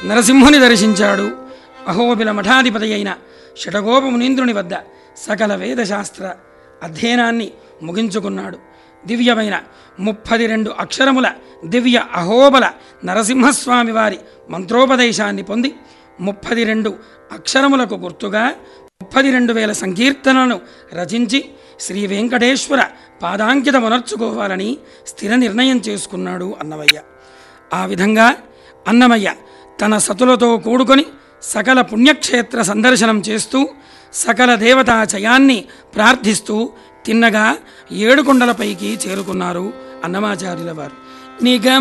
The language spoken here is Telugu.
నరసింహుని దర్శించాడు అహోబిల మఠాధిపతి అయిన షటగోప మునీంద్రుని వద్ద సకల వేదశాస్త్ర అధ్యయనాన్ని ముగించుకున్నాడు దివ్యమైన ముప్పది రెండు అక్షరముల దివ్య అహోబల నరసింహస్వామి వారి మంత్రోపదేశాన్ని పొంది ముప్పది రెండు అక్షరములకు గుర్తుగా ముప్పది రెండు వేల సంకీర్తనలను రచించి శ్రీ వెంకటేశ్వర పాదాంకితమునర్చుకోవాలని స్థిర నిర్ణయం చేసుకున్నాడు అన్నమయ్య ఆ విధంగా అన్నమయ్య తన సతులతో కూడుకొని సకల పుణ్యక్షేత్ర సందర్శనం చేస్తూ సకల దేవతా చయాన్ని ప్రార్థిస్తూ తిన్నగా ఏడుకొండలపైకి చేరుకున్నారు అన్నమాచార్యుల వారు నిగమ